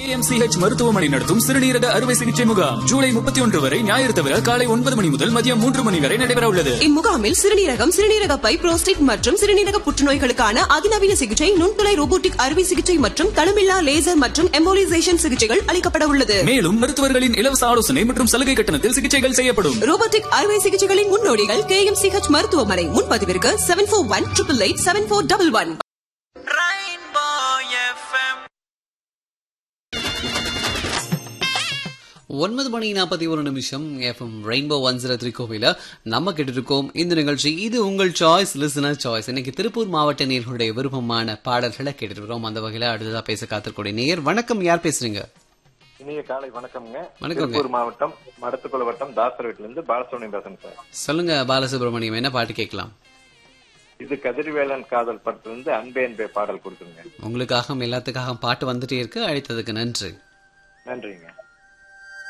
MCh மருத்துவமனை நடத்தும் சிறுநீரக அறுவை சிகிச்சை முகாம் ஜூலை முப்பத்தி ஒன்று வரை ஞாயிறு தவிர காலை ஒன்பது மணி முதல் மதியம் மூன்று மணி வரை நடைபெற உள்ளது இம்முகாமில் சிறுநீரகம் சிறுநீரக பை புரோஸ்டேட் மற்றும் சிறுநீரக புற்றுநோய்களுக்கான அதிநவீன சிகிச்சை நுண்துளை ரோபோட்டிக் அறுவை சிகிச்சை மற்றும் தளமில்லா லேசர் மற்றும் எம்போலிசேஷன் சிகிச்சைகள் அளிக்கப்பட உள்ளது மேலும் மருத்துவர்களின் இலவச ஆலோசனை மற்றும் சலுகை கட்டணத்தில் சிகிச்சைகள் செய்யப்படும் ரோபோட்டிக் அறுவை சிகிச்சைகளின் முன்னோடிகள் கே எம் சிஹெச் மருத்துவமனை முன்பதிவிற்கு seven four one triple eight seven four double one ஒன்பது மணி நாற்பத்தி ஒரு நிமிஷம் FM rainbow one zero three கோவில நம்ம கேட்டுருக்கோம் இந்த நிகழ்ச்சி இது உங்கள் சாய்ஸ் லிசனர் சாய்ஸ் இன்னைக்கு திருப்பூர் மாவட்ட நேர்களுடைய விருப்பமான பாடல்களை கேட்டுட்டு இருக்கிறோம் அந்த வகையில அடுத்ததா பேச காத்திருக்கூடிய நேயர் வணக்கம் யார் பேசுறீங்க இனிய காலை வணக்கம்ங்க வணக்கங்க. திருப்பூர் மாவட்டம் மடத்துக்குள வட்டம் தாசர் வீட்டுல இருந்து பாலசுப்ரமணியம் பேசுறேன் சார் சொல்லுங்க பாலசுப்ரமணியம் என்ன பாட்டு கேட்கலாம் இது கதிர்வேலன் காதல் படத்துல இருந்து அன்பே அன்பே பாடல் கொடுத்துருங்க உங்களுக்காக எல்லாத்துக்காக பாட்டு வந்துட்டே இருக்கு அழைத்ததுக்கு நன்றி நன்றிங்க